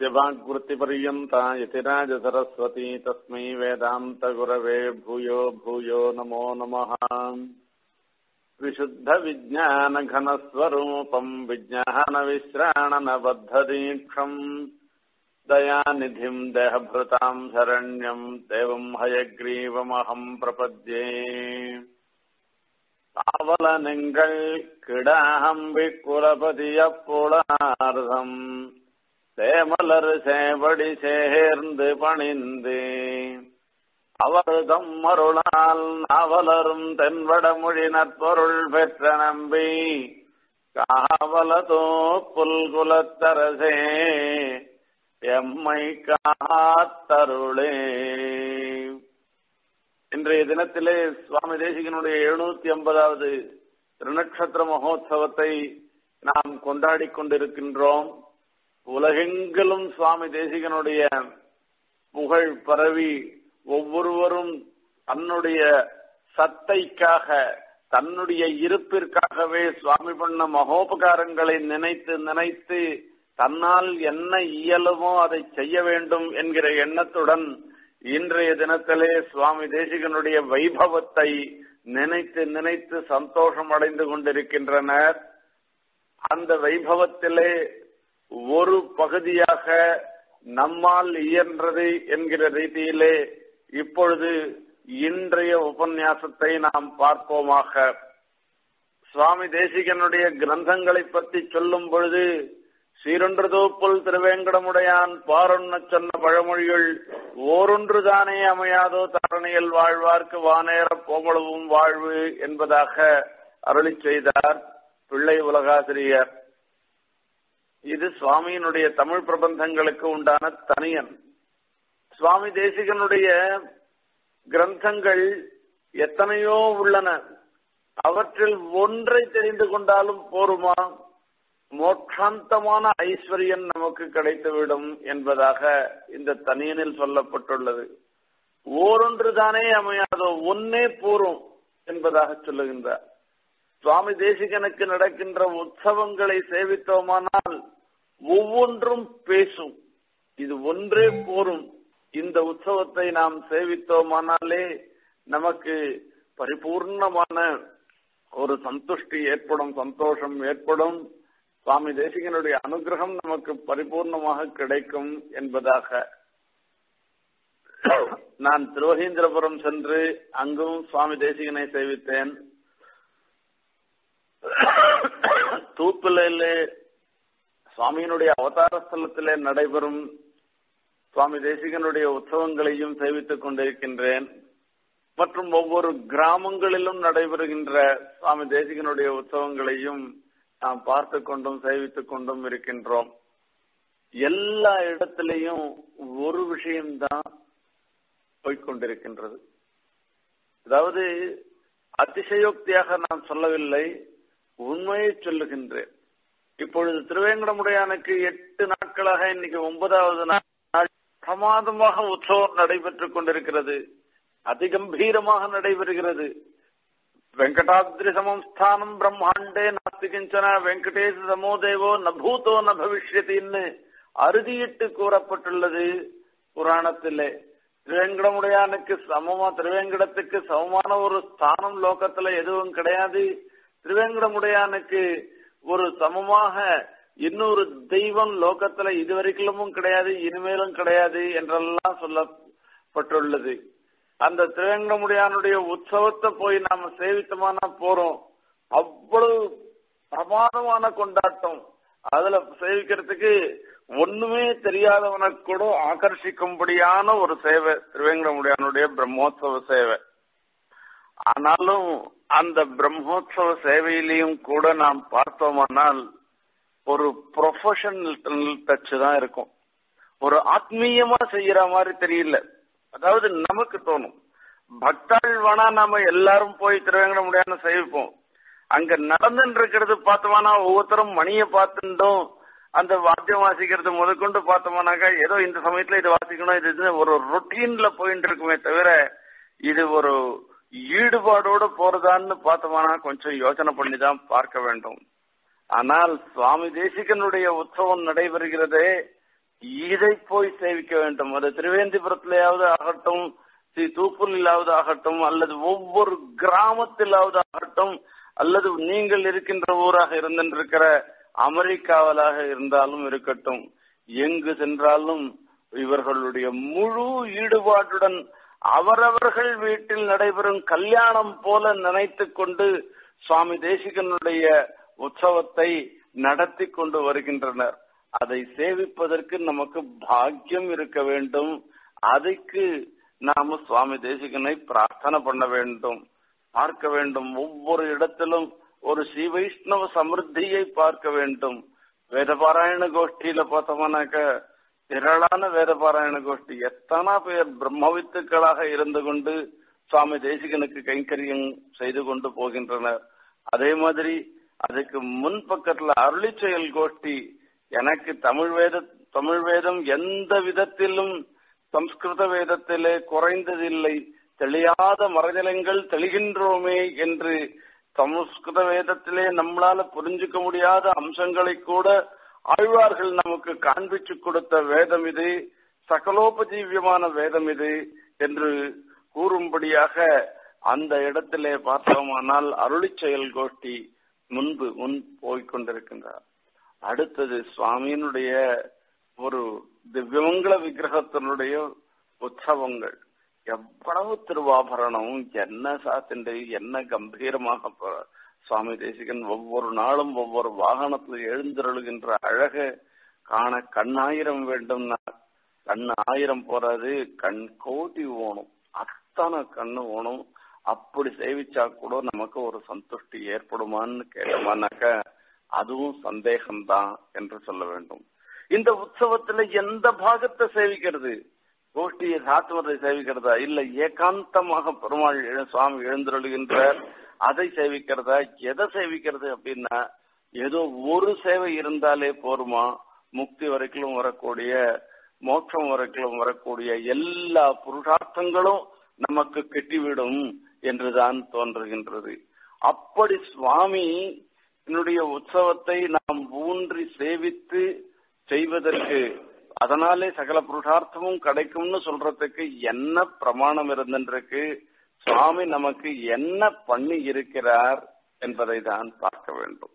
यस्य वाग्वृत्तिपर्यन्ता यतिराजसरस्वती तस्मै वेदान्तगुरवे भूयो भूयो नमो नमः विशुद्धविज्ञानघनस्वरूपम् विज्ञानविश्राणनबद्धदीक्षम् दयानिधिम् देहभृताम् शरण्यम् देवम् हयग्रीवमहम् प्रपद्ये காவலனெங்கள் கிடாம்பி குலபதியப்புளார்தம் சேமலர் சேவடி சேர்ந்து பணிந்து அவர்தம் அருளால் நாவலரும் தென்வடமொழி நற்பொருள் பெற்ற நம்பி காவலதோ புல்குலத்தரசே எம்மை காத்தருளே இன்றைய தினத்திலே சுவாமி தேசிகனுடைய எழுநூத்தி ஐம்பதாவது திருநட்சத்திர மகோத்சவத்தை நாம் கொண்டாடி கொண்டிருக்கின்றோம் உலகெங்கிலும் சுவாமி தேசிகனுடைய புகழ் பரவி ஒவ்வொருவரும் தன்னுடைய சத்தைக்காக தன்னுடைய இருப்பிற்காகவே சுவாமி பண்ண மகோபகாரங்களை நினைத்து நினைத்து தன்னால் என்ன இயலுமோ அதை செய்ய வேண்டும் என்கிற எண்ணத்துடன் இன்றைய தினத்திலே சுவாமி தேசிகனுடைய வைபவத்தை நினைத்து நினைத்து சந்தோஷம் அடைந்து கொண்டிருக்கின்றனர் அந்த வைபவத்திலே ஒரு பகுதியாக நம்மால் இயன்றது என்கிற ரீதியிலே இப்பொழுது இன்றைய உபன்யாசத்தை நாம் பார்ப்போமாக சுவாமி தேசிகனுடைய கிரந்தங்களை பற்றி சொல்லும் பொழுது சீரொன்றுதோப்புல் திருவேங்கடமுடையான் பாரொன்ன சொன்ன பழமொழிகள் ஓரொன்றுதானே அமையாதோ தரணியில் வாழ்வார்க்கு வானேற போமளவும் வாழ்வு என்பதாக அருளி செய்தார் பிள்ளை உலகாசிரியர் இது சுவாமியினுடைய தமிழ் பிரபந்தங்களுக்கு உண்டான தனியன் சுவாமி தேசிகனுடைய கிரந்தங்கள் எத்தனையோ உள்ளன அவற்றில் ஒன்றை தெரிந்து கொண்டாலும் போருமா மோட்சாந்தமான ஐஸ்வர்யம் நமக்கு கிடைத்துவிடும் என்பதாக இந்த தனியனில் சொல்லப்பட்டுள்ளது ஓரொன்று தானே அமையாதோ ஒன்னே போரும் என்பதாக சொல்லுகின்றார் சுவாமி தேசிகனுக்கு நடக்கின்ற உற்சவங்களை சேவித்தோமானால் ஒவ்வொன்றும் பேசும் இது ஒன்றே போரும் இந்த உற்சவத்தை நாம் சேவித்தோமானாலே நமக்கு பரிபூர்ணமான ஒரு சந்துஷ்டி ஏற்படும் சந்தோஷம் ஏற்படும் சுவாமி தேசிகனுடைய அனுகிரகம் நமக்கு பரிபூர்ணமாக கிடைக்கும் என்பதாக நான் திருவகீந்திரபுரம் சென்று அங்கும் சுவாமி தேசிகனை சேவித்தேன் தூப்பிலே சுவாமியினுடைய அவதார ஸ்தலத்திலே நடைபெறும் சுவாமி தேசிகனுடைய உற்சவங்களையும் சேவித்துக் கொண்டிருக்கின்றேன் மற்றும் ஒவ்வொரு கிராமங்களிலும் நடைபெறுகின்ற சுவாமி தேசிகனுடைய உற்சவங்களையும் நாம் பார்த்து கொண்டும் சேவித்துக் கொண்டும் இருக்கின்றோம் எல்லா இடத்திலையும் ஒரு விஷயம்தான் போய்கொண்டிருக்கின்றது அதாவது அதிசயோக்தியாக நான் சொல்லவில்லை உண்மையை சொல்லுகின்றேன் இப்பொழுது திருவேங்கடமுடையானுக்கு எட்டு நாட்களாக இன்னைக்கு ஒன்பதாவது நாள் பிரமாதமாக உற்சவம் நடைபெற்றுக் கொண்டிருக்கிறது அதிகம்பீரமாக நடைபெறுகிறது வெங்கடாத்ரி சமம் ஸ்தானம் பிரம்மாண்டே நாஸ்தி கிஞ்சன வெங்கடேச சமோ தேவோ நபூதோ ந பவிஷ்யத்தின்னு அறுதியிட்டு கூறப்பட்டுள்ளது புராணத்திலே திருவேங்கடமுடையானுக்கு சமமா திருவேங்கடத்துக்கு சமமான ஒரு ஸ்தானம் லோகத்துல எதுவும் கிடையாது திருவேங்கடமுடையானுக்கு ஒரு சமமாக இன்னொரு தெய்வம் லோகத்துல இதுவரைக்கும் கிடையாது இனிமேலும் கிடையாது என்றெல்லாம் சொல்லப்பட்டுள்ளது அந்த திருவேங்கடமுடியானுடைய உற்சவத்தை போய் நாம சேவித்தமான போறோம் அவ்வளவு பிரமாதமான கொண்டாட்டம் அதுல சேவிக்கிறதுக்கு ஒண்ணுமே தெரியாதவனுக்கு கூட ஆகர்ஷிக்கும்படியான ஒரு சேவை திருவேங்கடமுடியானுடைய பிரம்மோத்சவ சேவை ஆனாலும் அந்த பிரம்மோத்சவ சேவையிலையும் கூட நாம் பார்த்தோமானால் ஒரு ப்ரொஃபஷனல் டச் தான் இருக்கும் ஒரு ஆத்மீயமா செய்யற மாதிரி தெரியல அதாவது நமக்கு தோணும் பக்தாள் வேணா நாம எல்லாரும் போய் திருவேங்கட முடியாம சேவிப்போம் அங்க நடந்துட்டு இருக்கிறது பார்த்தோம்னா ஒவ்வொருத்தரும் மணியை பார்த்துட்டோம் அந்த வாத்தியம் வாசிக்கிறது முதற்கொண்டு பார்த்தோம்னாக்கா ஏதோ இந்த சமயத்துல இது வாசிக்கணும் இது ஒரு ரொட்டீன்ல போயிட்டு இருக்குமே தவிர இது ஒரு ஈடுபாடோட போறதான்னு பார்த்தோம்னா கொஞ்சம் யோசனை பண்ணி தான் பார்க்க வேண்டும் ஆனால் சுவாமி தேசிகனுடைய உற்சவம் நடைபெறுகிறதே இதை போய் சேவிக்க வேண்டும் அது திருவேந்திபுரத்திலேயாவது ஆகட்டும் ஸ்ரீ தூப்பூரிலாவது ஆகட்டும் அல்லது ஒவ்வொரு கிராமத்திலாவது ஆகட்டும் அல்லது நீங்கள் இருக்கின்ற ஊராக இருந்திருக்கிற அமெரிக்காவிலாக இருந்தாலும் இருக்கட்டும் எங்கு சென்றாலும் இவர்களுடைய முழு ஈடுபாட்டுடன் அவரவர்கள் வீட்டில் நடைபெறும் கல்யாணம் போல நினைத்து கொண்டு சுவாமி தேசிகனுடைய உற்சவத்தை நடத்தி கொண்டு வருகின்றனர் அதை சேவிப்பதற்கு நமக்கு பாக்கியம் இருக்க வேண்டும் அதுக்கு நாம சுவாமி தேசிகனை பிரார்த்தனை பண்ண வேண்டும் பார்க்க வேண்டும் ஒவ்வொரு இடத்திலும் ஒரு ஸ்ரீ வைஷ்ணவ சமிருத்தியை பார்க்க வேண்டும் வேதபாராயண கோஷ்டியில பார்த்தோம்னாக்க திரளான வேதபாராயண கோஷ்டி எத்தனை பேர் பிரம்மவித்துக்களாக இருந்து கொண்டு சுவாமி தேசிகனுக்கு கைங்கரியம் செய்து கொண்டு போகின்றனர் அதே மாதிரி அதுக்கு முன் பக்கத்துல அருளி செயல் கோஷ்டி எனக்கு தமிழ் வேத தமிழ் வேதம் எந்த விதத்திலும் சம்ஸ்கிருத வேதத்திலே குறைந்ததில்லை தெளியாத மறைநிலங்கள் தெளிகின்றோமே என்று சமஸ்கிருத வேதத்திலே நம்மளால புரிஞ்சுக்க முடியாத அம்சங்களை கூட ஆழ்வார்கள் நமக்கு காண்பிச்சு கொடுத்த வேதம் இது சகலோபஜீவியமான வேதம் இது என்று கூறும்படியாக அந்த இடத்திலே பார்த்தோமானால் அருளி செயல் கோஷ்டி முன்பு முன் போய்கொண்டிருக்கின்றார் அடுத்தது சுவாமியினுடைய ஒரு திவ்யமங்கல விக்கிரகத்தினுடைய உற்சவங்கள் எவ்வளவு திருவாபரணம் என்ன சாத்திண்டு என்ன கம்பீரமாக சுவாமி தேசிகன் ஒவ்வொரு நாளும் ஒவ்வொரு வாகனத்தில் எழுந்தருளுகின்ற அழக காண கண்ணாயிரம் வேண்டும்னா கண் ஆயிரம் போறாது கண் கோட்டி ஓணும் அத்தனை கண்ணு ஓணும் அப்படி சேவிச்சா கூட நமக்கு ஒரு சந்துஷ்டி ஏற்படுமான்னு கேட்டோமானாக்க அதுவும் சந்தேகம்தான் என்று சொல்ல வேண்டும் இந்த உற்சவத்துல எந்த பாகத்தை சேவிக்கிறது கோஷ்டியை சாத்துவதை சேவிக்கிறதா இல்ல ஏகாந்தமாக பெருமாள் சுவாமி எழுந்தருளுகின்றார் அதை சேவிக்கிறதா எதை சேவிக்கிறது அப்படின்னா ஏதோ ஒரு சேவை இருந்தாலே போருமா முக்தி வரைக்கும் வரக்கூடிய மோட்சம் வரைக்கும் வரக்கூடிய எல்லா புருஷார்த்தங்களும் நமக்கு கெட்டிவிடும் என்றுதான் தோன்றுகின்றது அப்படி சுவாமி என்னுடைய உற்சவத்தை நாம் ஊன்றி சேவித்து செய்வதற்கு அதனாலே சகல புருஷார்த்தமும் கிடைக்கும்னு சொல்றதுக்கு என்ன பிரமாணம் இருந்திருக்கு சுவாமி நமக்கு என்ன பண்ணி இருக்கிறார் என்பதை தான் பார்க்க வேண்டும்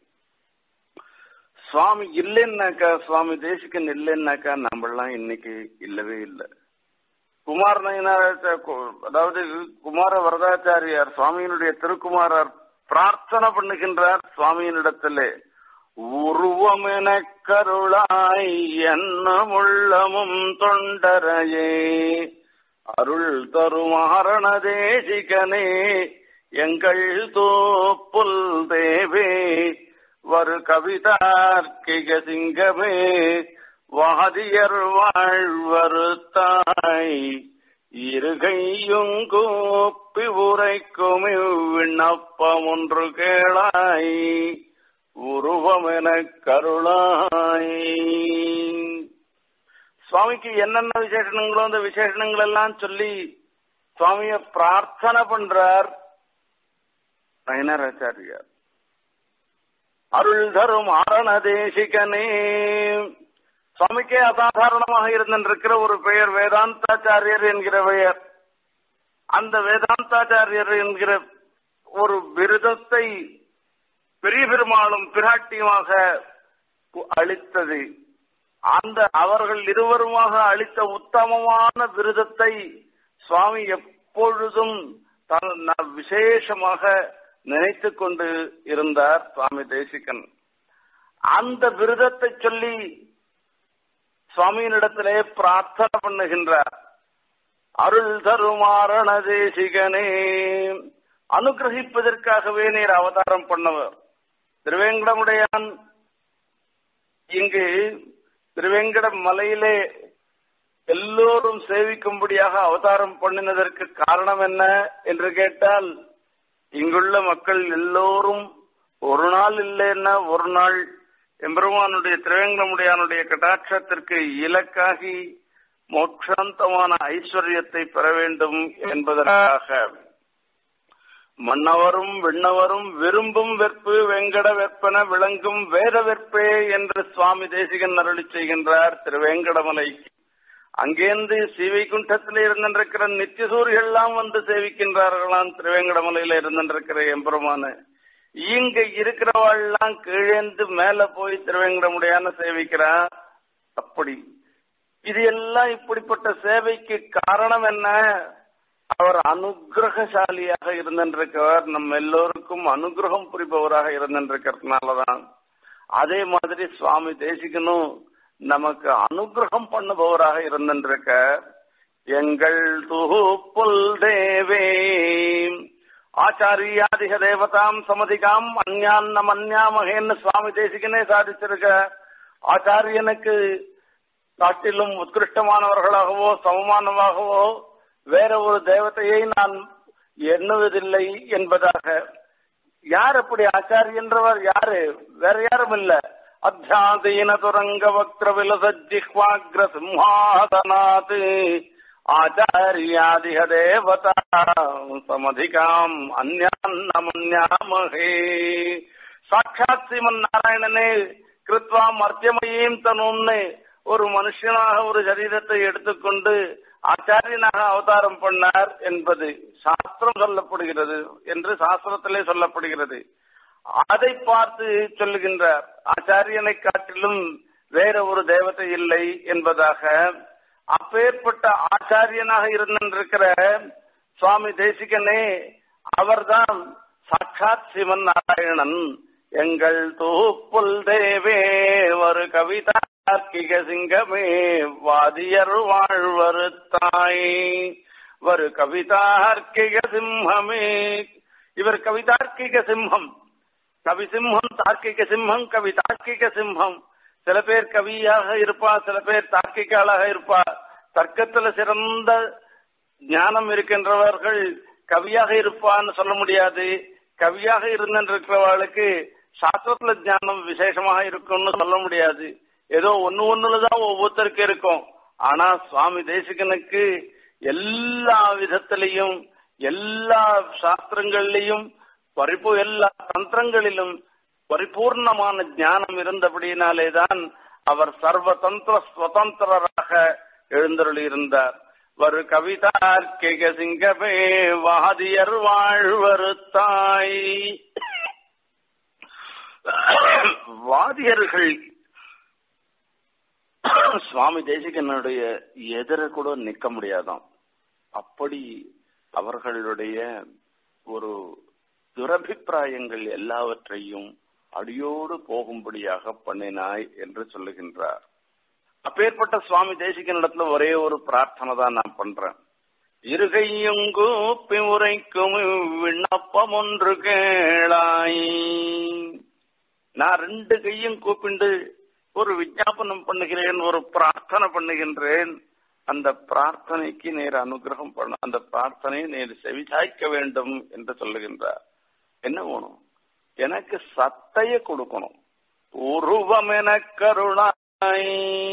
சுவாமி இல்லைன்னாக்கா சுவாமி தேசிகன் இல்லைன்னாக்கா நம்மளாம் இன்னைக்கு இல்லவே இல்லை குமார் நயனார் அதாவது குமார வரதாச்சாரியார் சுவாமியினுடைய திருக்குமாரர் பிரார்த்தனை பண்ணுகின்றார் சுவாமியினிடத்திலே உருவமென கருளாய் என்னும் உள்ளமும் தொண்டரையே அருள் தருமாரண தேசிகனே எங்கள் தோப்புல் தேவே வரு கவிதார்க்கிக சிங்கமே வாதியர் வாழ்வருத்தாய் இருகையுங்கூப்பி உரைக்கும் விண்ணப்பம் ஒன்று கேளாய் உருவமென கருளாய் சுவாமிக்கு என்னென்ன விசேஷணங்களோ அந்த விசேஷணங்கள் எல்லாம் சொல்லி சுவாமிய பிரார்த்தனை பண்றார் நயனராச்சாரியார் அருள் தரும் ஆரண தேசிகனே சுவாமிக்கே அசாதாரணமாக இருந்திருக்கிற ஒரு பெயர் வேதாந்தாச்சாரியர் என்கிற பெயர் அந்த வேதாந்தாச்சாரியர் என்கிற ஒரு விருதத்தை பெரிய பெருமாளும் பிராட்டியுமாக அளித்தது அந்த அவர்கள் இருவருமாக அளித்த உத்தமமான விருதத்தை சுவாமி எப்பொழுதும் விசேஷமாக நினைத்து கொண்டு இருந்தார் சுவாமி தேசிகன் அந்த விருதத்தை சொல்லி சுவாமியினிடத்திலே பிரார்த்தனை பண்ணுகின்றார் அருள் தருமாரண தேசிகனே அனுகிரகிப்பதற்காகவே நீர் அவதாரம் பண்ணவர் திருவேங்கடமுடையான் இங்கு திருவேங்கட மலையிலே எல்லோரும் சேவிக்கும்படியாக அவதாரம் பண்ணினதற்கு காரணம் என்ன என்று கேட்டால் இங்குள்ள மக்கள் எல்லோரும் ஒரு நாள் இல்லைன்னா ஒரு நாள் எம்பெருமானுடைய திருவேங்கடமுடையானுடைய கட்டாட்சத்திற்கு இலக்காகி மோட்சாந்தமான ஐஸ்வர்யத்தை பெற வேண்டும் என்பதற்காக மன்னவரும் விண்ணவரும் விரும்பும் வெற்பு வெங்கட வெற்பன விளங்கும் வேத வெற்பே என்று சுவாமி தேசிகன் அருளி செய்கின்றார் திருவேங்கடமலை அங்கேருந்து ஸ்ரீவைகுண்டத்தில் இருந்திருக்கிற நித்தியசூரிகள் எல்லாம் வந்து சேவிக்கின்றார்களாம் திருவேங்கடமலையில இருந்திருக்கிற எம்பெருமான இங்க இருக்கிறவாள்லாம் கீழேந்து மேல போய் திருவேங்கடமுடையான சேவிக்கிறா அப்படி இது எல்லாம் இப்படிப்பட்ட சேவைக்கு காரணம் என்ன அவர் அனுகிரகசாலியாக இருந்திருக்கிறவர் நம்ம எல்லோருக்கும் அனுகிரகம் புரிபவராக இருந்திருக்கிறதுனாலதான் அதே மாதிரி சுவாமி தேசிகனும் நமக்கு அனுகிரகம் பண்ணுபவராக இருந்திருக்க எங்கள் துகுப்புல் தேவே ஆச்சாரியாதிக தேவதாம் சமதிகாம் அந்யான்னம் அந்யாமகேன்னு சுவாமி தேசிகனே சாதிச்சிருக்க ஆச்சாரியனுக்கு காட்டிலும் உத்கிருஷ்டமானவர்களாகவோ சமமானமாகவோ வேற ஒரு தேவதையை நான் எண்ணுவதில்லை என்பதாக யார் அப்படி ஆச்சாரியன்றவர் யாரு வேற யாரும் இல்ல அத்தியாதீன துரங்க வக்ர விலசஜிஹ்வாக்ர சிம்ஹாதனாத் ஆச்சாரியாதிக தேவதா சமதிகாம் அந்யான்னமன்யாமகே சாட்சாத் ஸ்ரீமன் நாராயணனே கிருத்வா மர்த்தியமையும் தனும்னு ஒரு மனுஷனாக ஒரு சரீரத்தை எடுத்துக்கொண்டு ஆச்சாரியனாக அவதாரம் பண்ணார் என்பது சாஸ்திரம் சொல்லப்படுகிறது என்று சாஸ்திரத்திலே சொல்லப்படுகிறது அதை பார்த்து சொல்லுகின்றார் ஆச்சாரியனை காட்டிலும் வேற ஒரு தேவதை இல்லை என்பதாக அப்பேற்பட்ட ஆச்சாரியனாக இருந்திருக்கிற சுவாமி தேசிகனே அவர்தான் சாட்சாத் சிவன் நாராயணன் எங்கள் தூப்புல் தேவே ஒரு கவிதா கார்த்திக சிங்கமே வாதியர் வாழ்வரு தாய் வரு கவிதார்க்கிக சிம்மமே இவர் கவிதார்க்கிக சிம்மம் கவி சிம்மம் தார்க்கிக சிம்மம் கவி தார்க்கிக சிம்மம் சில பேர் கவியாக இருப்பா சில பேர் தார்க்கிகாளாக இருப்பா தர்க்கத்துல சிறந்த ஞானம் இருக்கின்றவர்கள் கவியாக இருப்பான்னு சொல்ல முடியாது கவியாக இருந்திருக்கிறவர்களுக்கு சாஸ்திரத்துல ஞானம் விசேஷமாக இருக்கும்னு சொல்ல முடியாது ஏதோ ஒன்னு ஒண்ணுலதான் ஒவ்வொருத்தருக்கு இருக்கும் ஆனா சுவாமி தேசிகனுக்கு எல்லா விதத்திலையும் எல்லா சாஸ்திரங்கள்லையும் பரிபூ எல்லா தந்திரங்களிலும் பரிபூர்ணமான ஞானம் இருந்தபடியினாலேதான் அவர் சர்வதந்திர சுதந்திரராக எழுந்தருளி இருந்தார் வரு கவிதார்க்கிக சிங்கமே வாதியர் வாழ்வரு தாய் வாதியர்கள் சுவாமி தேசிகனுடைய எதிர கூட நிக்க முடியாதாம் அப்படி அவர்களுடைய ஒரு துரபிப்பிராயங்கள் எல்லாவற்றையும் அடியோடு போகும்படியாக பண்ணினாய் என்று சொல்லுகின்றார் அப்பேற்பட்ட சுவாமி தேசிகனிடத்துல ஒரே ஒரு பிரார்த்தனை தான் நான் பண்றேன் இருகையும் கூப்பி உரைக்கும் விண்ணப்பம் ஒன்று கேளாய் நான் ரெண்டு கையும் கூப்பிண்டு ஒரு விஞ்ஞாபனம் பண்ணுகிறேன் ஒரு பிரார்த்தனை பண்ணுகின்றேன் அந்த பிரார்த்தனைக்கு நேர் அனுகிரகம் பண்ண அந்த பிரார்த்தனையை நேர் செவிசாய்க்க வேண்டும் என்று சொல்லுகின்றார் என்ன வேணும் எனக்கு சத்தைய கொடுக்கணும் உருவம் என கருணாய்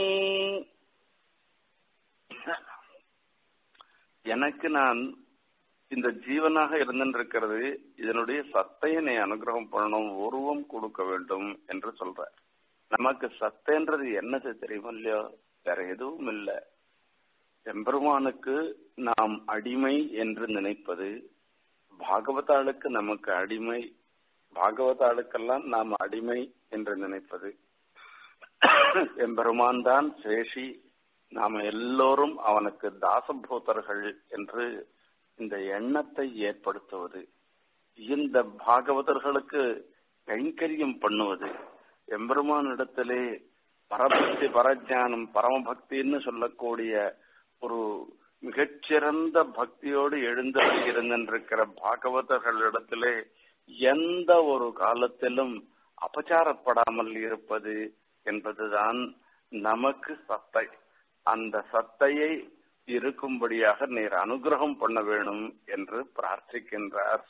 எனக்கு நான் இந்த ஜீவனாக இருந்திருக்கிறது இதனுடைய சத்தையை நீ அனுகிரகம் பண்ணணும் உருவம் கொடுக்க வேண்டும் என்று சொல்ற நமக்கு சத்தைன்றது என்னது தெரியுமா இல்லையோ வேற எதுவும் இல்லை எம்பெருமானுக்கு நாம் அடிமை என்று நினைப்பது பாகவதாளுக்கு நமக்கு அடிமை பாகவதாளுக்கெல்லாம் நாம் அடிமை என்று நினைப்பது எம்பெருமான் தான் சேஷி நாம எல்லோரும் அவனுக்கு தாசபூதர்கள் என்று இந்த எண்ணத்தை ஏற்படுத்துவது இந்த பாகவதர்களுக்கு கைங்கரியம் பண்ணுவது எம்பெருமானிடத்திலே பரபக்தி பரஜானம் பரமபக்தின்னு சொல்லக்கூடிய ஒரு மிகச்சிறந்த பக்தியோடு எழுந்தருளி இருந்திருக்கிற பாகவதர்களிடத்திலே எந்த ஒரு காலத்திலும் அபச்சாரப்படாமல் இருப்பது என்பதுதான் நமக்கு சத்தை அந்த சத்தையை இருக்கும்படியாக நீர் அனுகிரகம் பண்ண வேணும் என்று பிரார்த்திக்கின்றார்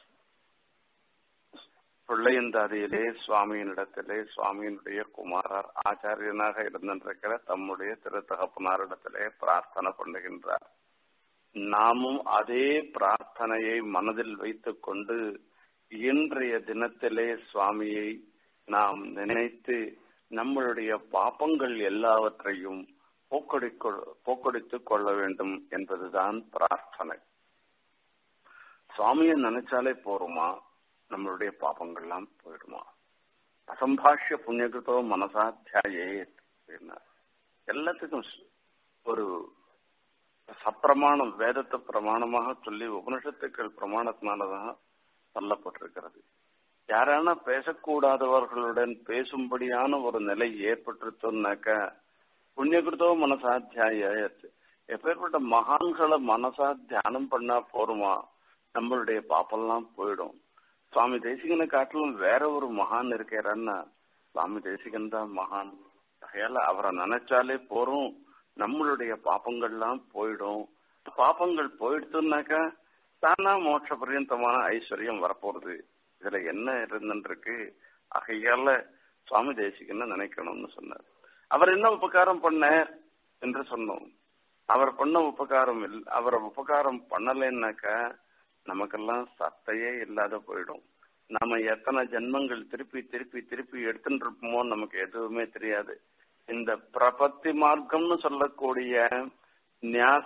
பிள்ளையந்தாதியிலே சுவாமியினிடத்திலே சுவாமியினுடைய குமாரர் ஆச்சாரியனாக இருந்திருக்கிற தம்முடைய திரு தகப்பனாரிடத்திலே பிரார்த்தனை பண்ணுகின்றார் நாமும் அதே பிரார்த்தனையை மனதில் வைத்துக் கொண்டு இன்றைய தினத்திலே சுவாமியை நாம் நினைத்து நம்மளுடைய பாப்பங்கள் எல்லாவற்றையும் போக்கடித்துக் கொள்ள வேண்டும் என்பதுதான் பிரார்த்தனை சுவாமியை நினைச்சாலே போருமா நம்மளுடைய பாப்பங்கள்லாம் போயிடுமா அசம்பாஷ்ய புண்ணியகிருத்தோ மனசாத்தியாயே எல்லாத்துக்கும் ஒரு சப்பிரமாணம் வேதத்தை பிரமாணமாக சொல்லி உபனிஷத்துக்கள் பிரமாணத்தினாலதான் சொல்லப்பட்டிருக்கிறது யாரான பேசக்கூடாதவர்களுடன் பேசும்படியான ஒரு நிலை ஏற்பட்டுருத்தோம்னாக்க புண்ணியகிருத்தோ மனசாத்தியாய எப்பேற்பட்ட மகான்களை மனசா தியானம் பண்ணா போருமா நம்மளுடைய பாப்பெல்லாம் போயிடும் சுவாமி தேசிகனை காட்டிலும் வேற ஒரு மகான் இருக்கிறான்னா சுவாமி தேசிகன் தான் மகான் ஆகையால அவரை நினைச்சாலே போறோம் நம்மளுடைய பாப்பங்கள்லாம் போயிடும் பாப்பங்கள் போயிடுத்துனாக்கா தானா மோட்ச பரியந்தமான ஐஸ்வர்யம் வரப்போறது இதுல என்ன இருந்துருக்கு ஆகையால சுவாமி தேசிகன்னு நினைக்கணும்னு சொன்னார் அவர் என்ன உபகாரம் பண்ண என்று சொன்னோம் அவர் பண்ண உபகாரம் இல் அவரை உபகாரம் பண்ணலைன்னாக்கா நமக்கெல்லாம் சத்தையே இல்லாத போயிடும் நாம எத்தனை ஜென்மங்கள் திருப்பி திருப்பி திருப்பி எடுத்துட்டு இருப்போமோ நமக்கு எதுவுமே தெரியாது இந்த பிரபத்தி மார்க்கம்னு சொல்லக்கூடிய நியாச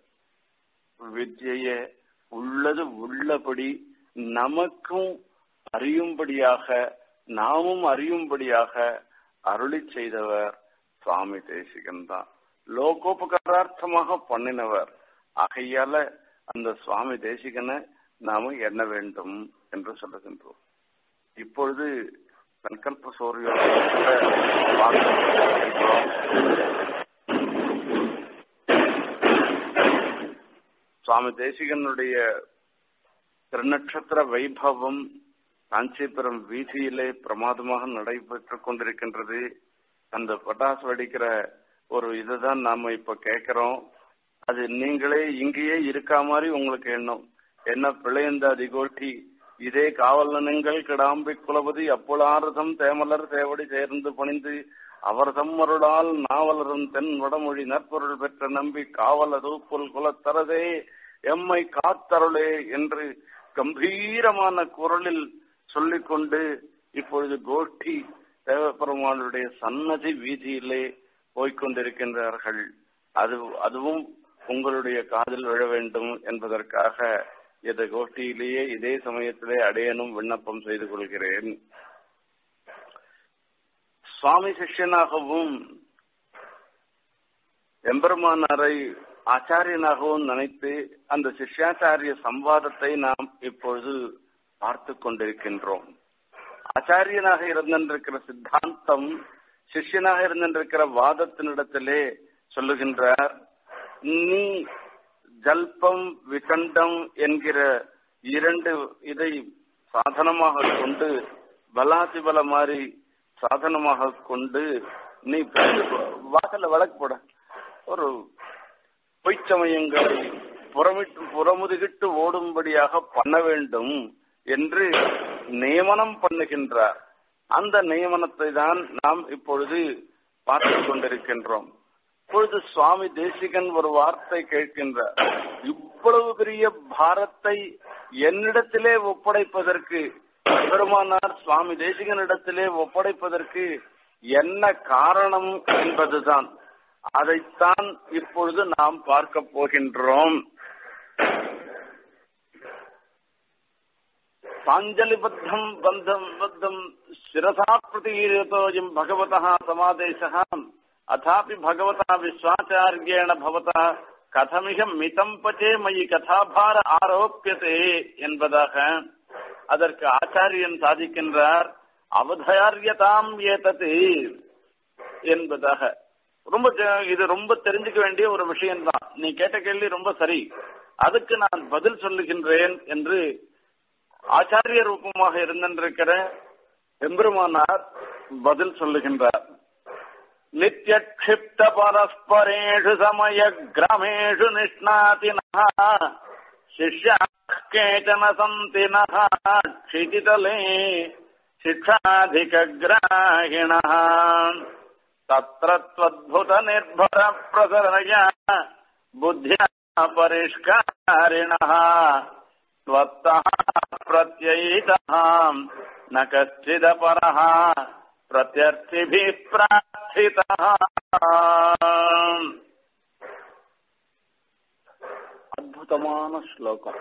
வித்ய உள்ளது உள்ளபடி நமக்கும் அறியும்படியாக நாமும் அறியும்படியாக அருளி செய்தவர் சுவாமி தேசிகன் தான் லோகோபகாரார்த்தமாக பண்ணினவர் ஆகையால அந்த சுவாமி தேசிகனை நாம எண்ண வேண்டும் என்று சொல்லுகின்றோம் இப்பொழுது சங்கல்ப சூரியோட சுவாமி தேசிகனுடைய திருநட்சத்திர வைபவம் காஞ்சிபுரம் வீதியிலே பிரமாதமாக நடைபெற்றுக் கொண்டிருக்கின்றது அந்த பட்டாசு வெடிக்கிற ஒரு இதுதான் நாம இப்ப கேட்கிறோம் அது நீங்களே இங்கேயே இருக்கா மாதிரி உங்களுக்கு எண்ணம் என்ன பிழையந்த அதிகோட்டி இதே காவலனங்கள் கிடாம்பி குலபதி அப்புலாரதம் தேமலர் தேவடி சேர்ந்து பணிந்து அவர் தம்மருளால் நாவலரும் தென் வடமொழி நற்பொருள் பெற்ற நம்பி காவல தூப்புல் குலத்தரதே எம்மை காத்தருளே என்று கம்பீரமான குரலில் சொல்லிக்கொண்டு இப்பொழுது கோஷ்டி தேவப்பெருமானுடைய சன்னதி வீதியிலே போய்கொண்டிருக்கின்றார்கள் அது அதுவும் உங்களுடைய காதில் விழ வேண்டும் என்பதற்காக இந்த கோஷ்டியிலேயே இதே சமயத்திலே அடையனும் விண்ணப்பம் செய்து கொள்கிறேன் சுவாமி சிஷ்யனாகவும் எம்பெருமானாரை ஆச்சாரியனாகவும் நினைத்து அந்த சிஷ்யாச்சாரிய சம்வாதத்தை நாம் இப்பொழுது பார்த்து கொண்டிருக்கின்றோம் ஆச்சாரியனாக இருந்திருக்கிற சித்தாந்தம் சிஷ்யனாக இருந்திருக்கிற வாதத்தினிடத்திலே சொல்லுகின்றார் நீ ஜல்பம் விகண்டம் என்கிற இரண்டு இதை சாதனமாக கொண்டு பலாதிபல மாதிரி சாதனமாக கொண்டு நீ வாசல வழக்கு போட ஒரு பொய்ச்சமயங்களை புறமிட்டு புறமுதுகிட்டு ஓடும்படியாக பண்ண வேண்டும் என்று நியமனம் பண்ணுகின்றார் அந்த நியமனத்தை தான் நாம் இப்பொழுது பார்த்து கொண்டிருக்கின்றோம் இப்பொழுது சுவாமி தேசிகன் ஒரு வார்த்தை கேட்கின்றார் இவ்வளவு பெரிய பாரத்தை என்னிடத்திலே ஒப்படைப்பதற்கு பெருமானார் சுவாமி தேசிகனிடத்திலே ஒப்படைப்பதற்கு என்ன காரணம் என்பதுதான் அதைத்தான் இப்பொழுது நாம் பார்க்க போகின்றோம் சாஞ்சலிபத்தம் பந்தம் பத்தம் சிரசா பிரதீரதோயம் பகவதः சமாதேசः அதாபி பகவதா விஸ்வாச்சாரியேண பவதா கதமிக மிதம் பச்சே மயி கதாபார ஆரோப்பியதே என்பதாக அதற்கு ஆச்சாரியன் சாதிக்கின்றார் அவதாரியதாம் ஏதது என்பதாக ரொம்ப இது ரொம்ப தெரிஞ்சுக்க வேண்டிய ஒரு விஷயம்தான் நீ கேட்ட கேள்வி ரொம்ப சரி அதுக்கு நான் பதில் சொல்லுகின்றேன் என்று ஆச்சாரிய ரூபமாக இருந்திருக்கிற எம்பெருமானார் பதில் சொல்லுகின்றார் நித்யக்ஷிப்த பரஸ்பரேஷு சமய கிரமேஷு நிஷ்ணாதினா சிஷ்யா கேச்சன சந்தி क्षितितले शिक्षाधिकग्राहिणः तत्र त्वद्भुतनिर्भरप्रसरया बुद्ध्या परिष्कारिणः त्वत्तः प्रत्ययितः न कश्चिदपरः प्रत्यर्थिभिः प्रार्थितः அற்புதமான ஸ்லோகம்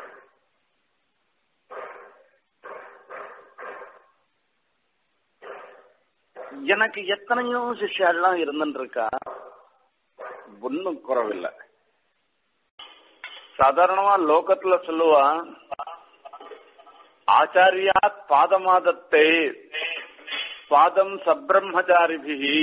எனக்கு எத்தனையோ சிஷ்யாலாம் இருந்துருக்கா ஒன்னும் குறவில்லை சாதாரணமா லோகத்துல சொல்லுவா ஆச்சாரியா பாதமாதத்தை பாதம் சப்ரம்மச்சாரிபிகி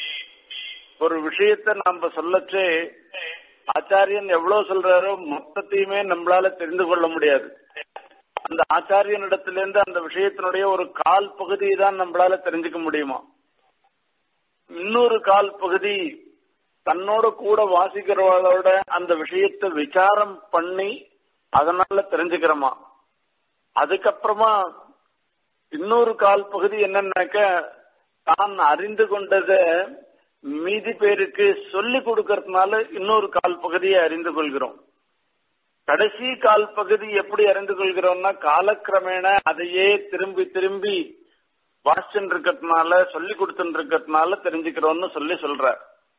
ஒரு விஷயத்தை நாம சொல்லச்சே ஆச்சாரியன் எவ்வளவு சொல்றாரோ மொத்தத்தையுமே நம்மளால தெரிந்து கொள்ள முடியாது அந்த ஆச்சாரியனிடத்திலிருந்து அந்த விஷயத்தினுடைய ஒரு கால் பகுதியை தான் நம்மளால தெரிஞ்சுக்க முடியுமா இன்னொரு கால் பகுதி தன்னோட கூட வாசிக்கிறவளோட அந்த விஷயத்தை விசாரம் பண்ணி அதனால தெரிஞ்சுக்கிறோமா அதுக்கப்புறமா இன்னொரு கால் பகுதி என்னன்னாக்க தான் அறிந்து கொண்டத மீதி பேருக்கு சொல்லி கொடுக்கறதுனால இன்னொரு கால் பகுதியை அறிந்து கொள்கிறோம் கடைசி கால் பகுதி எப்படி அறிந்து கொள்கிறோம்னா காலக்கிரமேண அதையே திரும்பி திரும்பி வாசிச்சுட்டு இருக்கிறதுனால சொல்லி கொடுத்துட்டு இருக்கிறதுனால தெரிஞ்சுக்கிறோம்னு சொல்லி சொல்ற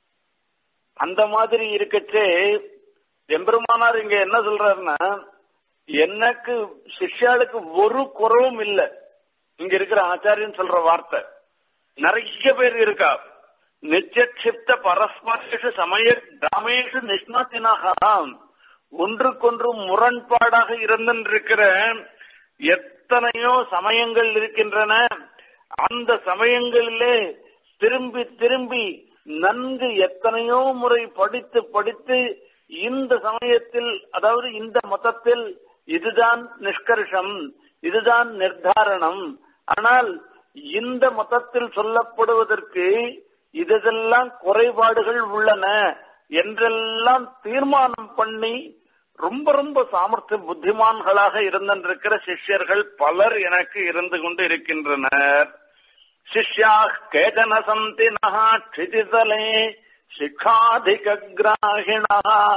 அந்த மாதிரி இருக்கச்சே எம்பெருமானார் இங்க என்ன சொல்றாருன்னா எனக்கு சிஷ்யாளுக்கு ஒரு குறவும் இல்லை இங்க இருக்கிற ஆச்சாரியன் சொல்ற வார்த்தை நிறைய பேர் இருக்கா நிச்சக்ஷிப்த பரஸ்பரேஷு சமய கிராமேஷு நிஷ்ணாத்தினாக ஒன்றுக்கொன்று முரண்பாடாக இருந்திருக்கிற எத்தனையோ சமயங்கள் இருக்கின்றன அந்த சமயங்களிலே திரும்பி திரும்பி நன்கு எத்தனையோ முறை படித்து படித்து இந்த சமயத்தில் அதாவது இந்த மதத்தில் இதுதான் நிஷ்கர்ஷம் இதுதான் நிர்தாரணம் ஆனால் இந்த மதத்தில் சொல்லப்படுவதற்கு இதெல்லாம் குறைபாடுகள் உள்ளன என்றெல்லாம் தீர்மானம் பண்ணி ரொம்ப ரொம்ப சாமர்த்திய புத்திமான்களாக இருந்திருக்கிற சிஷ்யர்கள் பலர் எனக்கு இருந்து கொண்டு இருக்கின்றனர் சிஷ்யா கேதன சந்தி நகாட்சிதிதலே சிக்ஷாதிகிராகிணா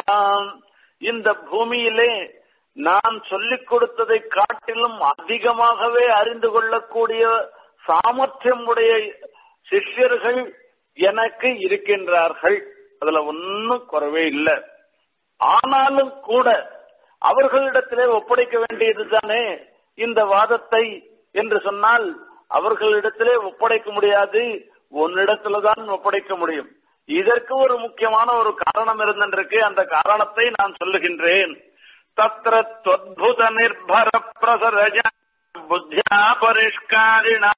இந்த பூமியிலே நான் சொல்லிக் கொடுத்ததை காட்டிலும் அதிகமாகவே அறிந்து கொள்ளக்கூடிய சாமர்த்தியம் உடைய சிஷ்யர்கள் எனக்கு இருக்கின்றார்கள் அதுல ஒன்னும் குறவே இல்லை ஆனாலும் கூட அவர்களிடத்திலே ஒப்படைக்க வேண்டியது தானே இந்த வாதத்தை என்று சொன்னால் அவர்களிடத்திலே ஒப்படைக்க முடியாது உன்னிடத்துலதான் ஒப்படைக்க முடியும் இதற்கு ஒரு முக்கியமான ஒரு காரணம் இருந்திருக்கு அந்த காரணத்தை நான் சொல்லுகின்றேன் தத்திர தொத்புத நிர்பர பிரசரஜ புத்தியா பரிஷ்காரிணா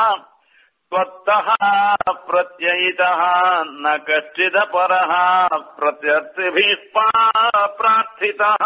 त्वत्तः प्रत्ययितः न कश्चिदपरः प्रत्यर्थिभिः प्रार्थितः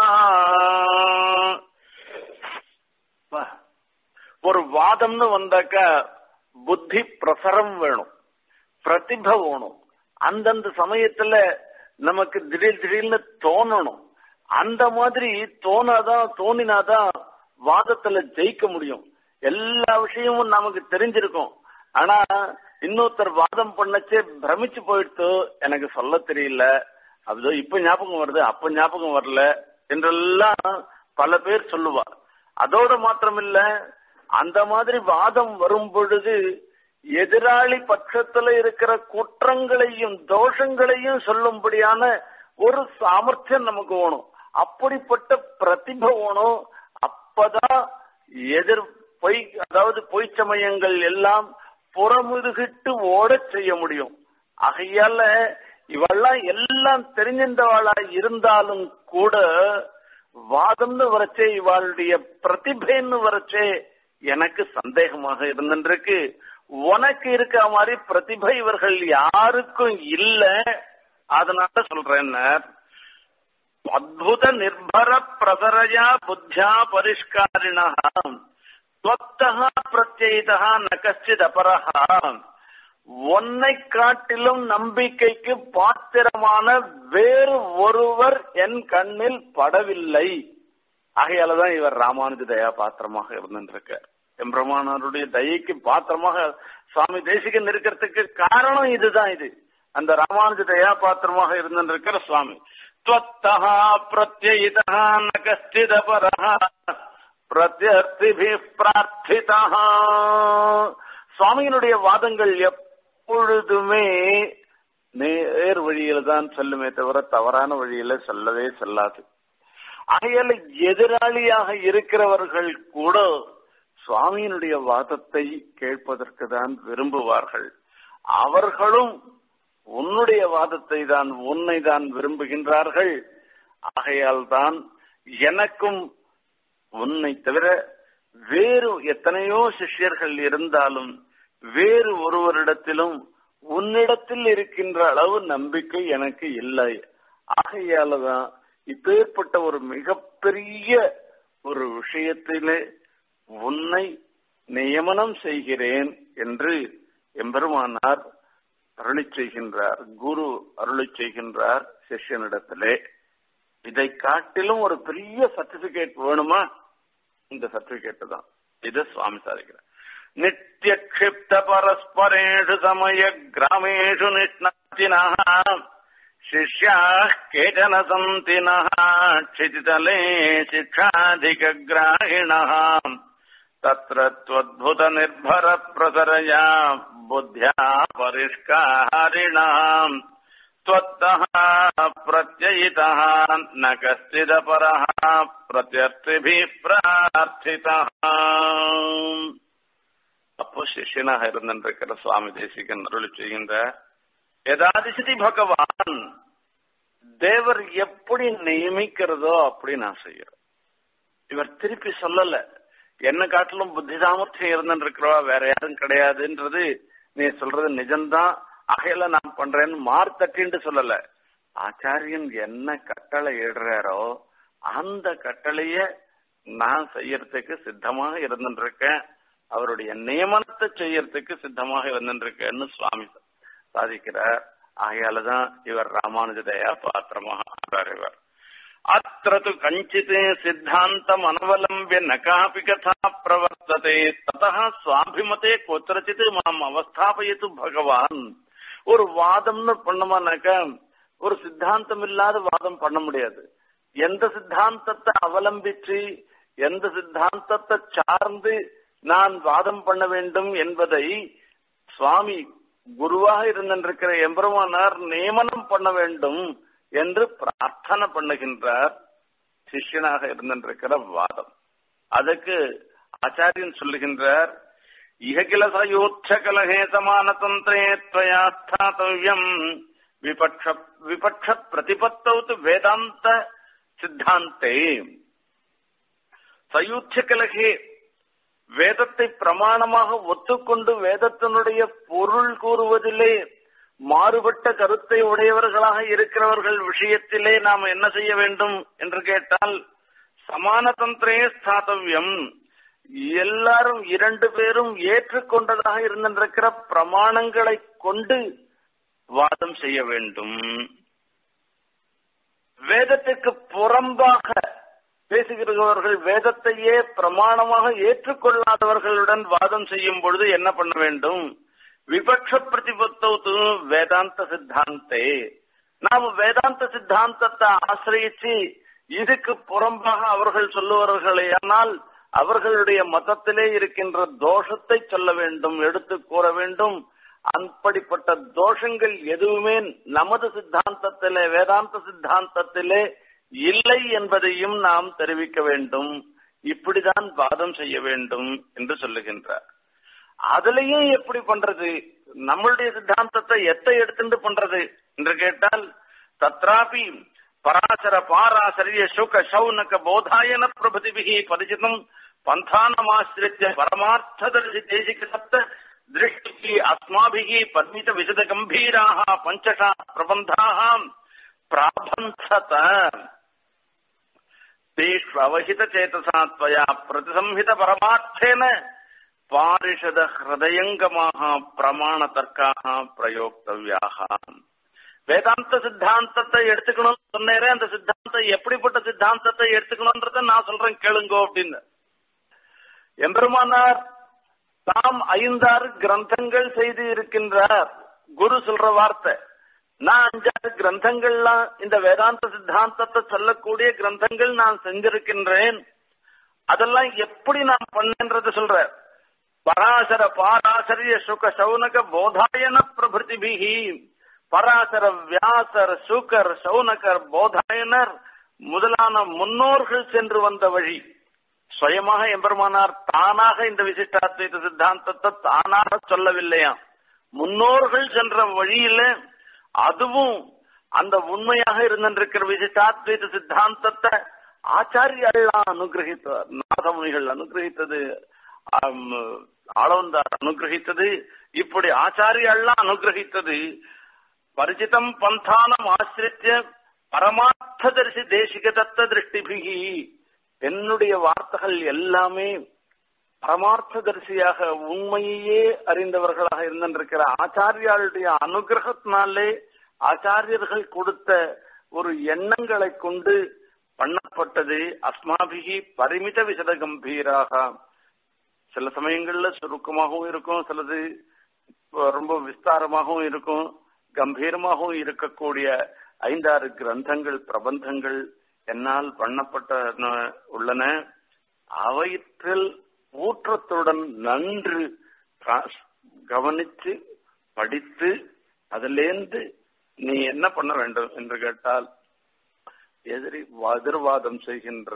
ஒரு வாதம்னு வந்தாக்க புத்தி பிரசரம் வேணும் பிரதிப வேணும் அந்தந்த சமயத்துல நமக்கு திடீர் திடீர்னு தோணணும் அந்த மாதிரி தோணாதான் தோணினாதான் வாதத்துல ஜெயிக்க முடியும் எல்லா விஷயமும் நமக்கு தெரிஞ்சிருக்கும் ஆனா இன்னொருத்தர் வாதம் பண்ணச்சே பிரமிச்சு போயிடுத்து எனக்கு சொல்ல தெரியல அதோ இப்ப ஞாபகம் வருது அப்ப ஞாபகம் வரல என்றெல்லாம் பல பேர் சொல்லுவா அதோட மாத்திரம் இல்ல அந்த மாதிரி வாதம் வரும் பொழுது எதிராளி பட்சத்துல இருக்கிற குற்றங்களையும் தோஷங்களையும் சொல்லும்படியான ஒரு சாமர்த்தியம் நமக்கு வேணும் அப்படிப்பட்ட பிரதிபை வேணும் அப்பதான் எதிர் பொய் அதாவது பொய் சமயங்கள் எல்லாம் புறமுதுகிட்டு ஓடச் செய்ய முடியும் ஆகையால இவெல்லாம் எல்லாம் தெரிஞ்சின்றவாளா இருந்தாலும் கூட வாதம்னு வரச்சே இவாளுடைய பிரதிபைன்னு வரச்சே எனக்கு சந்தேகமாக இருந்துருக்கு உனக்கு இருக்க மாதிரி பிரதிபை இவர்கள் யாருக்கும் இல்ல அதனால சொல்றேன் அத்புத நிர்பர பிரசரஜா புத்தியா பரிஷ்காரிணா ஸ்வத்தகா பிரத்யேதா ந கச்சித் அபரஹா உன்னை காட்டிலும் நம்பிக்கைக்கு பாத்திரமான வேறு ஒருவர் என் கண்ணில் படவில்லை ஆகையாலதான் இவர் ராமானுஜ தயா பாத்திரமாக இருந்திருக்கார் எம்பிரமானருடைய தயைக்கு பாத்திரமாக சுவாமி தேசிகன் இருக்கிறதுக்கு காரணம் இதுதான் இது அந்த ராமானுஜ தயா பாத்திரமாக இருந்திருக்கிற சுவாமி त्वत्तः प्रत्ययितः न कश्चिदपरः பிரத்யர்த்திபி பிரார்த்திதா சுவாமியினுடைய வாதங்கள் எப்பொழுதுமே நேர் வழியில தான் செல்லுமே தவிர தவறான வழியில செல்லவே செல்லாது ஆகையால எதிராளியாக இருக்கிறவர்கள் கூட சுவாமியினுடைய வாதத்தை கேட்பதற்கு தான் விரும்புவார்கள் அவர்களும் உன்னுடைய வாதத்தை தான் உன்னை தான் விரும்புகின்றார்கள் ஆகையால் தான் எனக்கும் உன்னை தவிர வேறு எத்தனையோ சிஷ்யர்கள் இருந்தாலும் வேறு ஒருவரிடத்திலும் உன்னிடத்தில் இருக்கின்ற அளவு நம்பிக்கை எனக்கு இல்லை ஆகையாலதான் இப்பேற்பட்ட ஒரு மிகப்பெரிய ஒரு விஷயத்திலே உன்னை நியமனம் செய்கிறேன் என்று எம்பெருமானார் அருளி செய்கின்றார் குரு அருளி செய்கின்றார் சிஷ்யனிடத்திலே இதை காட்டிலும் ஒரு பெரிய சர்டிபிகேட் வேணுமா இந்த சர்டிபிகேட் தான் இது சுவாமி சாதிக்கிறார் நித்திய க்ஷிப்த பரஸ்பரேஷு சமய கிராமேஷு நிஷ்ணாத்தினா சிஷ்யா கேச்சன சந்தினா क्षितितले शिक्षाधिकग्राहिणः तत्र त्वद्भुतनिर्भरप्रसरया बुद्ध्या परिष्कारिणाम् त्वत्तः प्रत्ययितः न कश्चिदपरः प्रत्यर्थिभिः प्रार्थितः அப்போ சிஷ்யனாக இருந்திருக்கிற சுவாமி தேசிகன் அருள் செய்கின்ற எதாதிசதி பகவான் தேவர் எப்படி நியமிக்கிறதோ அப்படி நான் செய்யறேன் இவர் திருப்பி சொல்லல என்ன காட்டிலும் புத்தி சாமர்த்தியம் இருந்துருக்கிறவா வேற யாரும் கிடையாதுன்றது நீ சொல்றது நிஜம்தான் ஆகையில நான் பண்றேன்னு மார்த்தட்டின்னு சொல்லல ஆச்சாரியன் என்ன கட்டளை இடுறாரோ அந்த கட்டளைய நான் செய்யறதுக்கு சித்தமாக இருந்துருக்கேன் அவருடைய நியமனத்தை செய்யறதுக்கு சித்தமாக இருந்துருக்கேன்னு சுவாமி சாதிக்கிறார் ஆகையாலதான் இவர் ராமானுஜதயா பாத்திரமாக ஆகிறார் இவர் அத்திர து கஞ்சித் சித்தாந்தம் அனவலம்பிய ந காபி கதா பிரவர்த்ததே ததா சுவாபிமதே குத்திரச்சித் மாம் அவஸ்தாபயத்து பகவான் ஒரு வாதம்னு பண்ணோமானாக்க ஒரு சித்தாந்தம் இல்லாத வாதம் பண்ண முடியாது எந்த சித்தாந்தத்தை அவலம்பிச்சு எந்த சித்தாந்தத்தை சார்ந்து நான் வாதம் பண்ண வேண்டும் என்பதை சுவாமி குருவாக இருந்திருக்கிற எம்பெருமானார் நியமனம் பண்ண வேண்டும் என்று பிரார்த்தனை பண்ணுகின்றார் சிஷ்யனாக இருந்திருக்கிற வாதம் அதுக்கு ஆச்சாரியன் சொல்லுகின்றார் இககில சயோட்ச கலகே சமான தந்திரே துவயா ஸ்தாத்தவ்யம் விபக்ஷ விபக்ஷ பிரதிபத்தௌத்து வேதாந்த சித்தாந்தே சயூட்ச கலகே வேதத்தை பிரமாணமாக ஒத்துக்கொண்டு வேதத்தினுடைய பொருள் கூறுவதிலே மாறுபட்ட கருத்தை உடையவர்களாக இருக்கிறவர்கள் விஷயத்திலே நாம் என்ன செய்ய வேண்டும் என்று கேட்டால் சமான தந்திரே ஸ்தாத்தவியம் எல்லாரும் இரண்டு பேரும் ஏற்றுக்கொண்டதாக இருந்திருக்கிற பிரமாணங்களை கொண்டு வாதம் செய்ய வேண்டும் வேதத்திற்கு புறம்பாக பேசுகிறவர்கள் வேதத்தையே பிரமாணமாக ஏற்றுக்கொள்ளாதவர்களுடன் வாதம் செய்யும் பொழுது என்ன பண்ண வேண்டும் விபக்ஷ பிரதிபத்தௌத்து வேதாந்த சித்தாந்தே நாம் வேதாந்த சித்தாந்தத்தை ஆசிரியிச்சு இதுக்கு புறம்பாக அவர்கள் சொல்லுவார்களேயானால் அவர்களுடைய மதத்திலே இருக்கின்ற தோஷத்தை சொல்ல வேண்டும் எடுத்து கூற வேண்டும் அப்படிப்பட்ட தோஷங்கள் எதுவுமே நமது சித்தாந்தத்திலே வேதாந்த சித்தாந்தத்திலே இல்லை என்பதையும் நாம் தெரிவிக்க வேண்டும் இப்படிதான் வாதம் செய்ய வேண்டும் என்று சொல்லுகின்றார் அதுலயும் எப்படி பண்றது நம்மளுடைய சித்தாந்தத்தை எத்தை எடுத்துட்டு பண்றது என்று கேட்டால் தத்ராபி பராசர பாராசரிய சுக சௌனக போதாயன பிரபதிபிகி பரிச்சிதம் பந்தானமாசிரித்த பரமார்த்ததர்சி தேசிக சப்த திருஷ்டி அஸ்மாபிகி பத்மித விசத கம்பீராக பஞ்சஷா பிரபந்தாக பிராபந்தத தேஷ்வ அவஹித சேதசா त्वया प्रतिसंहित परमार्थेन பாரிஷத ஹிருதயங்கமாக பிரமாண தர்க்காக பிரயோக்தவியாக வேதாந்த சித்தாந்தத்தை எடுத்துக்கணும்னு சொன்னேரே அந்த சித்தாந்தம் எப்படிப்பட்ட சித்தாந்தத்தை எடுத்துக்கணும்ன்றத நான் சொல்றேன் கேளுங்கோ அப்படின்னு எம்பெருமானார் தாம் ஐந்தாறு கிரந்தங்கள் செய்து இருக்கின்றார் குரு சொல்ற வார்த்தை நான் அஞ்சாறு கிரந்தங்கள்லாம் இந்த வேதாந்த சித்தாந்தத்தை சொல்லக்கூடிய கிரந்தங்கள் நான் செஞ்சிருக்கின்றேன் அதெல்லாம் எப்படி நான் பண்ணேன்றது சொல்ற பராசர பாராசரிய சுக சௌனக போதாயன பிரபிருதிபிகி பராசர வியாசர் சுகர் சௌனகர் போதாயனர் முதலான முன்னோர்கள் சென்று வந்த வழி சுயமாக எம்பெருமானார் தானாக இந்த விசிஷ்டாத்வைத சித்தாந்தத்தை தானாக சொல்லவில்லையா முன்னோர்கள் சென்ற வழியில அதுவும் அந்த உண்மையாக இருந்திருக்கிற விசிஷ்டாத்வைத சித்தாந்தத்தை ஆச்சாரியெல்லாம் அனுகிரகித்தார் நாதமுனிகள் அனுகிரகித்தது ஆளவந்தார் அனுகிரகித்தது இப்படி ஆச்சாரியெல்லாம் அனுகிரகித்தது பரிச்சிதம் பந்தானம் ஆசிரித்த பரமார்த்ததரிசி தேசிக தத்த திருஷ்டிபிகி என்னுடைய வார்த்தைகள் எல்லாமே பரமார்த்ததரிசியாக உண்மையே அறிந்தவர்களாக இருந்திருக்கிற ஆச்சாரியாளுடைய அனுகிரகத்தினாலே ஆச்சாரியர்கள் கொடுத்த ஒரு எண்ணங்களை கொண்டு பண்ணப்பட்டது அஸ்மாபிகி பரிமித விசத கம்பீராக சில சமயங்கள்ல சுருக்கமாகவும் இருக்கும் சிலது ரொம்ப விஸ்தாரமாகவும் இருக்கும் கம்பீரமாகவும் இருக்கக்கூடிய ஐந்தாறு கிரந்தங்கள் பிரபந்தங்கள் என்னால் பண்ணப்பட்ட உள்ளன அவற்றில் ஊற்றத்துடன் நன்று கவனித்து படித்து அதிலேந்து நீ என்ன பண்ண வேண்டும் என்று கேட்டால் எதிரி எதிர்வாதம் செய்கின்ற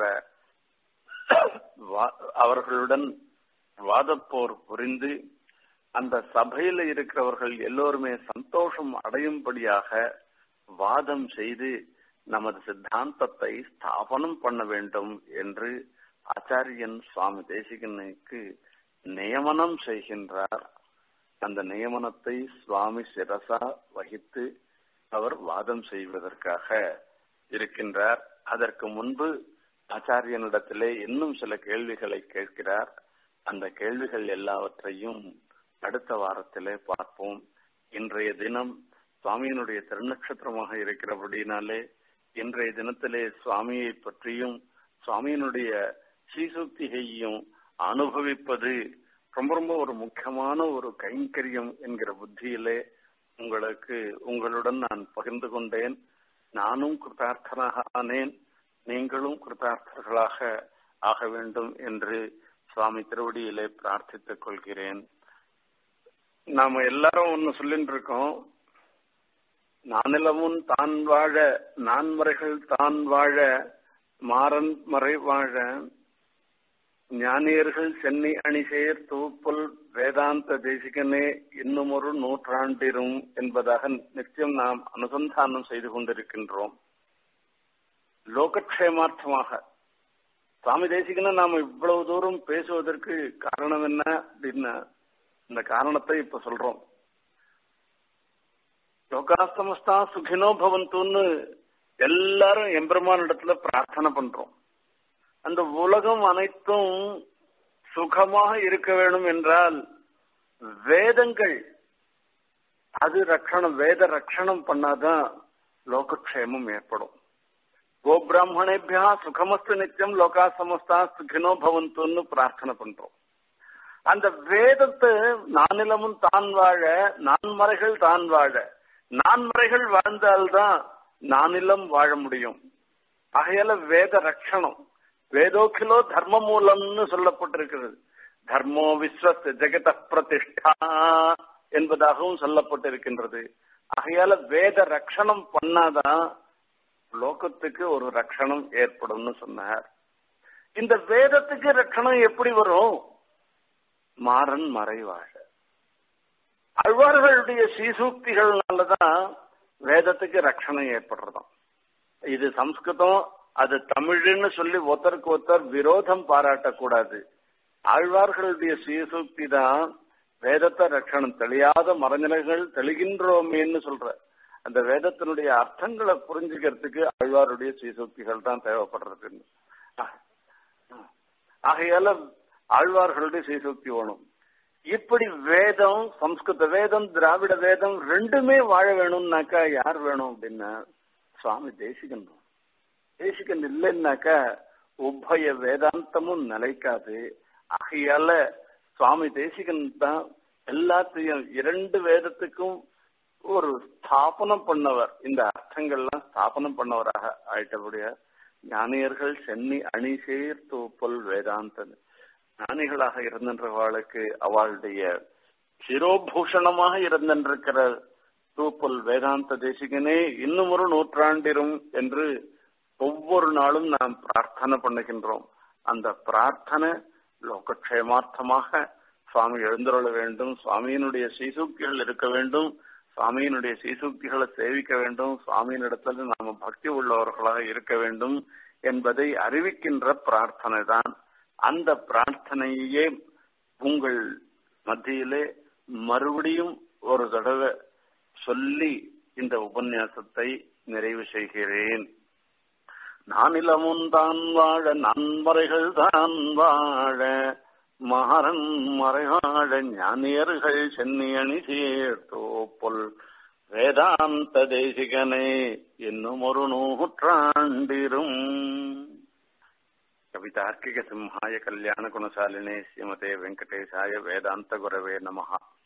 அவர்களுடன் வாதப்போர் புரிந்து அந்த சபையில இருக்கிறவர்கள் எல்லோருமே சந்தோஷம் அடையும்படியாக வாதம் செய்து நமது சித்தாந்தத்தை ஸ்தாபனம் பண்ண வேண்டும் என்று ஆச்சாரியன் சுவாமி தேசிகனுக்கு நியமனம் செய்கின்றார் அந்த நியமனத்தை சுவாமி சிரசா வகித்து அவர் வாதம் செய்வதற்காக இருக்கின்றார் அதற்கு முன்பு ஆச்சாரியனிடத்திலே இன்னும் சில கேள்விகளை கேட்கிறார் அந்த கேள்விகள் எல்லாவற்றையும் அடுத்த வாரத்திலே பார்ப்போம் இன்றைய தினம் சுவாமியினுடைய திருநட்சத்திரமாக இருக்கிறபடினாலே இன்றைய தினத்திலே சுவாமியை பற்றியும் சுவாமியினுடைய ஸ்ரீசுக்திகையும் அனுபவிப்பது ரொம்ப ரொம்ப ஒரு முக்கியமான ஒரு கைங்கரியம் என்கிற புத்தியிலே உங்களுக்கு உங்களுடன் நான் பகிர்ந்து கொண்டேன் நானும் கிருத்தார்த்தனாக ஆனேன் நீங்களும் கிருத்தார்த்தர்களாக ஆக வேண்டும் என்று சுவாமி திருவடியிலே பிரார்த்தித்துக் கொள்கிறேன் நாம எல்லாரும் ஒன்னு சொல்லிட்டு இருக்கோம் நானிலமும் தான் வாழ நான்மறைகள் தான் வாழ மாறன் மறை வாழ ஞானியர்கள் சென்னி அணிசேர் தூப்புல் வேதாந்த தேசிகனே இன்னும் ஒரு நூற்றாண்டிரும் என்பதாக நிச்சயம் நாம் அனுசந்தானம் செய்து கொண்டிருக்கின்றோம் லோகக்ஷேமார்த்தமாக சுவாமி தேசிகனை நாம் இவ்வளவு தூரம் பேசுவதற்கு காரணம் என்ன அப்படின்னா இந்த காரணத்தை இப்ப சொல்றோம் லோகாஸ்தமஸ்தா சுகினோ பவந்துன்னு எல்லாரும் எம்பெருமான் இடத்துல பிரார்த்தனை பண்றோம் அந்த உலகம் அனைத்தும் சுகமாக இருக்க வேண்டும் என்றால் வேதங்கள் அது ரட்சணம் வேத ரட்சணம் பண்ணாதான் லோகக்ஷேமம் ஏற்படும் கோபிராமணேபியா சுகமஸ்து நித்தியம் லோகா சமஸ்தா சுகினோ பவந்துன்னு பிரார்த்தனை பண்றோம் அந்த வேதத்தை நானிலமும் தான் வாழ நான்மறைகள் தான் வாழ நான்மறைகள் வாழ்ந்தால்தான் நானிலம் வாழ முடியும் ஆகையால வேத ரட்சணம் வேதோக்கிலோ தர்ம மூலம்னு சொல்லப்பட்டிருக்கிறது தர்மோ விஸ்வஸ் ஜெகத பிரதிஷ்டா என்பதாகவும் சொல்லப்பட்டிருக்கின்றது ஆகையால வேத ரட்சணம் பண்ணாதான் லோகத்துக்கு ஒரு ரட்சணம் ஏற்படும்னு சொன்னார் இந்த வேதத்துக்கு ரட்சணம் எப்படி வரும் மாறன் மறைவாழ அழ்வார்களுடைய சீசூக்திகள்னாலதான் வேதத்துக்கு ரட்சணம் ஏற்படுறதாம் இது சம்ஸ்கிருதம் அது தமிழ்னு சொல்லி ஒருத்தருக்கு ஒருத்தர் விரோதம் பாராட்டக்கூடாது ஆழ்வார்களுடைய சீசூக்தி தான் வேதத்தை ரட்சணம் தெளியாத மரநிலைகள் தெளிகின்றோமேன்னு சொல்ற அந்த வேதத்தினுடைய அர்த்தங்களை புரிஞ்சுக்கிறதுக்கு ஆழ்வாருடைய சீசூக்திகள் தான் தேவைப்படுறது ஆகையால ஆழ்வார்களுடைய சீசூக்தி வேணும் இப்படி வேதம் சம்ஸ்கிருத வேதம் திராவிட வேதம் ரெண்டுமே வாழ வேணும்னாக்கா யார் வேணும் அப்படின்னா சுவாமி தேசிகன் தேசிகன் இல்லைன்னாக்கா உபய வேதாந்தமும் நிலைக்காது ஆகையால சுவாமி தேசிகன் தான் எல்லாத்தையும் இரண்டு வேதத்துக்கும் ஒரு ஸ்தாபனம் பண்ணவர் இந்த அர்த்தங்கள்லாம் ஸ்தாபனம் பண்ணவராக ஆயிட்டபடிய ஞானியர்கள் சென்னி அணி சேர்த்தோப்பல் வேதாந்தன் ஞானிகளாக இருந்தின்றவாளுக்கு அவளுடைய சிரோபூஷணமாக இருந்திருக்கிற தூப்பல் வேதாந்த தேசிகனே இன்னும் ஒரு நூற்றாண்டிரும் என்று ஒவ்வொரு நாளும் நாம் பிரார்த்தனை பண்ணுகின்றோம் அந்த பிரார்த்தனை லோகக்ஷேமார்த்தமாக சுவாமி எழுந்தருள வேண்டும் சுவாமியினுடைய சீசூக்திகள் இருக்க வேண்டும் சுவாமியினுடைய சீசூக்திகளை சேவிக்க வேண்டும் சுவாமியின் இடத்துல நாம பக்தி உள்ளவர்களாக இருக்க வேண்டும் என்பதை அறிவிக்கின்ற பிரார்த்தனை தான் அந்த பிரார்த்தனையே உங்கள் மத்தியிலே மறுபடியும் ஒரு தடவை சொல்லி இந்த உபன்யாசத்தை நிறைவு செய்கிறேன் நானிலமும் தான் வாழ நன்மறைகள் தான் வாழ மாறன் மறைவாழ ஞானியர்கள் சென்னி அணி சேர்த்தோப்பொல் வேதாந்த தேசிகனே இன்னும் ஒரு நூற்றாண்டிரும் கவிதார்க்கிக சிம்ஹாய கல்யாண குணசாலினே ஸ்ரீமதே வெங்கடேசாய வேதாந்த குரவே நமஹா